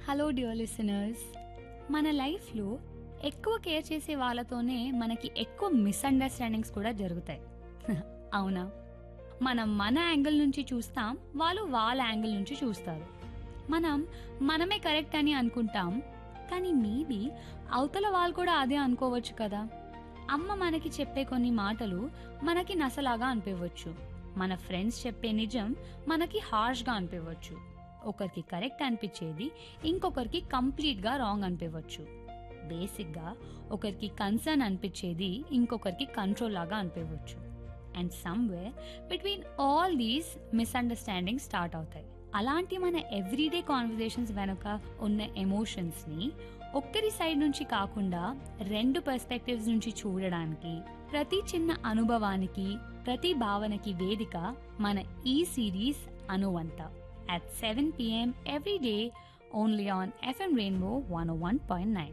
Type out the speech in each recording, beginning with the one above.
hello dear listeners మన లైఫ్లో ఎక్కువ కేర్ చేసే వాళ్ళతోనే మనకి ఎక్కువ మిస్అండర్స్టాండింగ్స్ కూడా జరుగుతాయి అవునా మనం మన యాంగిల్ నుంచి చూస్తాం వాళ్ళు వాళ్ళ యాంగిల్ నుంచి చూస్తారు మనం మనమే కరెక్ట్ అని అనుకుంటాం కానీ మేబీ అవతల వాళ్ళు కూడా అదే అనుకోవచ్చు కదా అమ్మ మనకి చెప్పే కొన్ని మాటలు మనకి నసలాగా అనిపించవచ్చు మన ఫ్రెండ్స్ చెప్పే నిజం మనకి హార్ష్గా అనిపించవచ్చు ఒకరికి కరెక్ట్ అనిపించేది ఇంకొకరికి కంప్లీట్గా రాంగ్ అనిపించవచ్చు బేసిక్గా ఒకరికి కన్సర్న్ అనిపించేది ఇంకొకరికి కంట్రోల్ లాగా అనిపించవచ్చు and somewhere between all these misunderstanding start అవుతాయి అలాంటి మన ఎవ్రీడే కాన్వర్జేషన్స్ వెనుక ఉన్న ఎమోషన్స్ని ఒక్కరి సైడ్ నుంచి కాకుండా రెండు పర్స్పెక్టివ్స్ నుంచి చూడడానికి ప్రతి చిన్న అనుభవానికి ప్రతి భావనకి వేదిక మన ఈ సిరీస్ అనువంత at seven PM every day only on FM rainbow one one point nine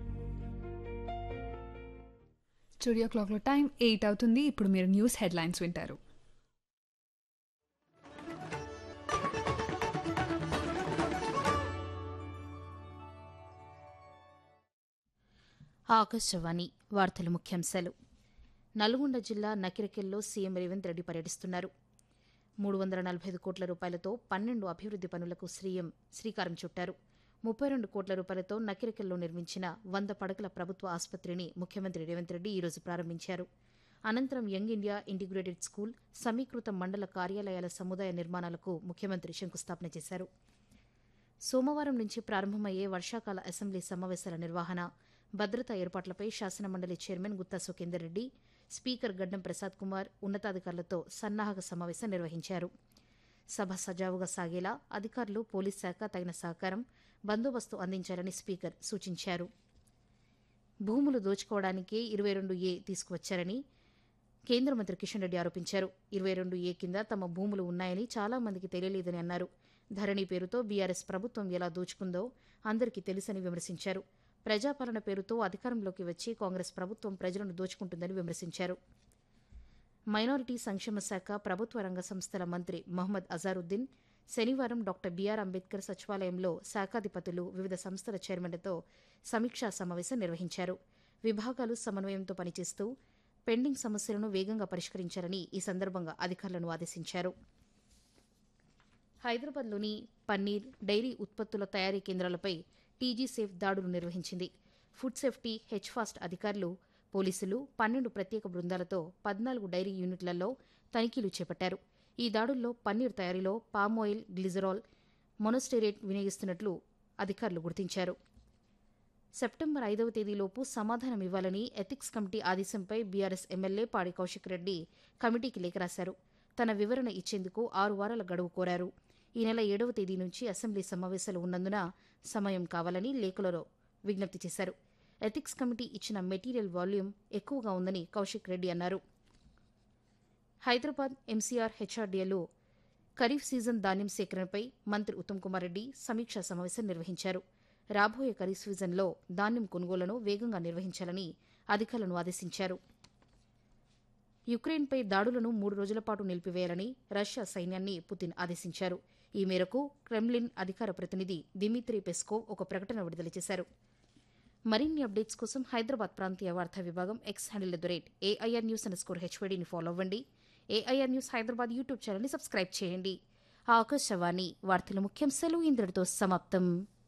studio క్లాక్లో టైం ఎయిట్ అవుతుంది ఇప్పుడు మీరు న్యూస్ హెడ్లైన్స్ వింటారు ఆకాశవాణి వార్తల ముఖ్యాంశాలు నల్గొండ జిల్లా నకిరకెల్లో సీఎం రేవంత్ రెడ్డి పర్యటిస్తున్నారు మూడు వందల నలభై ఐదు కోట్ల రూపాయలతో పన్నెండు అభివృద్ది పనులకు సీఎం శ్రీకారం చుట్టారు ముప్పై రెండు కోట్ల రూపాయలతో నకిరకెల్లో నిర్మించిన వంద పడకల ప్రభుత్వ ఆసుపత్రిని ముఖ్యమంత్రి రేవంత్ రెడ్డి ఈరోజు ప్రారంభించారు అనంతరం యంగ్ ఇండియా ఇంటిగ్రేటెడ్ స్కూల్ సమీకృత మండల కార్యాలయాల సముదాయ నిర్మాణాలకు ముఖ్యమంత్రి శంకుస్థాపన చేశారు సోమవారం నుంచి ప్రారంభమయ్యే వర్షాకాల అసెంబ్లీ సమావేశాల నిర్వహణ భద్రతా ఏర్పాట్లపై శాసనమండలి చైర్మన్ గుత్తా సుఖేందర్ రెడ్డి స్పీకర్ గడ్డం ప్రసాద్ కుమార్ ఉన్నతాధికారులతో సన్నాహక సమావేశం నిర్వహించారు సభ సజావుగా సాగేలా అధికారులు పోలీస్ శాఖ తగిన సహకారం బందోబస్తు అందించాలని స్పీకర్ సూచించారు భూములు దోచుకోవడానికే ఇరవై రెండు ఏ తీసుకువచ్చారని కేంద్ర మంత్రి కిషన్ రెడ్డి ఆరోపించారు ఇరవై రెండు ఏ కింద తమ భూములు ఉన్నాయని చాలా మందికి తెలియలేదని అన్నారు ధరణి పేరుతో బీఆర్ఎస్ ప్రభుత్వం ఎలా దోచుకుందో అందరికీ తెలుసని విమర్శించారు ప్రజాపాలన పేరుతో అధికారంలోకి వచ్చి కాంగ్రెస్ ప్రభుత్వం ప్రజలను దోచుకుంటుందని విమర్శించారు మైనారిటీ సంక్షేమ శాఖ ప్రభుత్వ రంగ సంస్థల మంత్రి మహమ్మద్ అజారుద్దీన్ శనివారం డాక్టర్ బీఆర్ అంబేద్కర్ సచివాలయంలో శాఖాధిపతులు వివిధ సంస్థల చైర్మన్లతో సమీక్షా సమావేశం నిర్వహించారు విభాగాలు సమన్వయంతో పనిచేస్తూ పెండింగ్ సమస్యలను వేగంగా పరిష్కరించాలని ఈ సందర్భంగా అధికారులను ఆదేశించారు హైదరాబాద్లోని పన్నీర్ డైరీ ఉత్పత్తుల తయారీ కేంద్రాలపై టీజీ సేఫ్ దాడులు నిర్వహించింది ఫుడ్ సేఫ్టీ హెచ్ ఫాస్ట్ అధికారులు పోలీసులు పన్నెండు ప్రత్యేక బృందాలతో పద్నాలుగు డైరీ యూనిట్లలో తనిఖీలు చేపట్టారు ఈ దాడుల్లో పన్నీర్ తయారీలో పామాయిల్ గ్లిజరాల్ మొనోస్టేరేట్ వినియోగిస్తున్నట్లు అధికారులు గుర్తించారు సెప్టెంబర్ ఐదవ తేదీలోపు సమాధానం ఇవ్వాలని ఎథిక్స్ కమిటీ ఆదేశంపై బీఆర్ఎస్ ఎమ్మెల్యే పాడి కౌశిక్ రెడ్డి కమిటీకి లేఖ రాశారు తన వివరణ ఇచ్చేందుకు ఆరు వారాల గడువు కోరారు ఈ నెల ఏడవ తేదీ నుంచి అసెంబ్లీ సమావేశాలు ఉన్నందున సమయం కావాలని లేఖలలో విజ్ఞప్తి చేశారు ఎథిక్స్ కమిటీ ఇచ్చిన మెటీరియల్ వాల్యూమ్ ఎక్కువగా ఉందని కౌశిక్ రెడ్డి అన్నారు హైదరాబాద్ ఎంసీఆర్ హెచ్ఆర్డీఏలో ఖరీఫ్ సీజన్ ధాన్యం సేకరణపై మంత్రి ఉత్తమ్ కుమార్ రెడ్డి సమీక్షా సమావేశం నిర్వహించారు రాబోయే ఖరీఫ్ సీజన్లో ధాన్యం కొనుగోలను వేగంగా నిర్వహించాలని అధికారులను ఆదేశించారు యుక్రెయిన్పై దాడులను మూడు రోజుల పాటు నిలిపివేయాలని రష్యా సైన్యాన్ని పుతిన్ ఆదేశించారు ఈ మేరకు క్రెమ్లిన్ అధికార ప్రతినిధి దిమిత్రీ పెస్కోవ్ ఒక ప్రకటన విడుదల చేశారు మరిన్ని అప్డేట్స్ కోసం హైదరాబాద్ ప్రాంతీయ వార్తా విభాగం X handle the rate AIR news underscore హెచ్వైడీని ఫాలో అవ్వండి ఏఐఆర్ న్యూస్ హైదరాబాద్ యూట్యూబ్ ఛానల్ని సబ్స్క్రైబ్ చేయండి ఆకాశవాణి వార్తల ముఖ్యాంశాలు ఇంద్రుడితో సమాప్తం